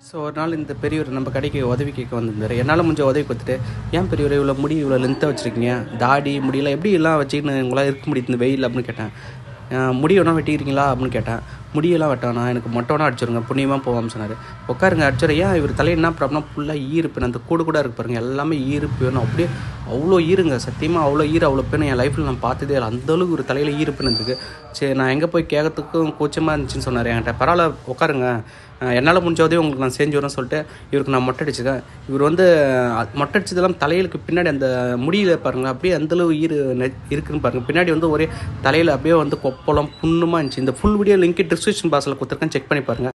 so ஒரு நாள் இந்த பெரியவர் நம்ம கடைக்கு உதவி கேட்க வந்திருந்தார் என்னால் முடிஞ்ச உதவி கொடுத்துட்டு ஏன் பெரியவர் இவ்வளோ முடி இவ்வளோ லென்த்தாக வச்சுருக்கீங்க தாடி முடியெல்லாம் எப்படி எல்லாம் வச்சுக்கின்னு உங்களால் இருக்க முடியுது இந்த வெயில் அப்படின்னு கேட்டேன் "அஹ், முடி வேணா வெட்டிக்கிறீங்களா அப்படின்னு கேட்டேன் முடியெல்லாம் வெட்டானா எனக்கு மொட்டை வேணா அடிச்சிருங்க புண்ணியமாக போவான்னு சொன்னார் உட்காருங்க அடிச்சிரு ஏன் இவர் தலையில் என்ன ப்ராப்ளம் ஃபுல்லாக ஈருப்பு அந்த கூடு கூட இருக்கு பாருங்க எல்லாமே ஈருப்பு வேணும் அப்படியே அவ்வளோ ஈருங்க சத்தியமாக அவ்வளோ ஈர அவ்வளோ பேர் என் லைஃப்பில் நான் பார்த்ததே இல்லை அந்த அளவுக்கு ஒரு தலையில் ஈருப்புன்னு இருந்துருக்கு சரி நான் எங்கே போய் கேட்கறதுக்கும் கூச்சமாக இருந்துச்சுன்னு சொன்னார் என்கிட்ட பரவாயில்ல உட்காருங்க அஹ் என்னால் முடிஞ்ச உதவி உங்களுக்கு நான் செஞ்சு வரேன்னு சொல்லிட்டு இவருக்கு நான் மொட்டை அடிச்சிருக்கேன் இவர் வந்து அஹ், மொட்டை அடிச்சதெல்லாம் தலையிலுக்கு பின்னாடி அந்த முடியல பாருங்க அப்படியே அந்தளவு ஈரு நெ- இருக்குன்னு பாருங்க பின்னாடி வந்து ஒரே தலையில் அப்படியே வந்து கொப்பளம் புண்ணுமா இருந்துச்சு இந்த ஃபுல் வீடியோ லிங்க் டிஸ்கிரிப்ஷன் பாக்ஸில் கொடுத்துருக்கேன் செக் பண்ணி பாருங்க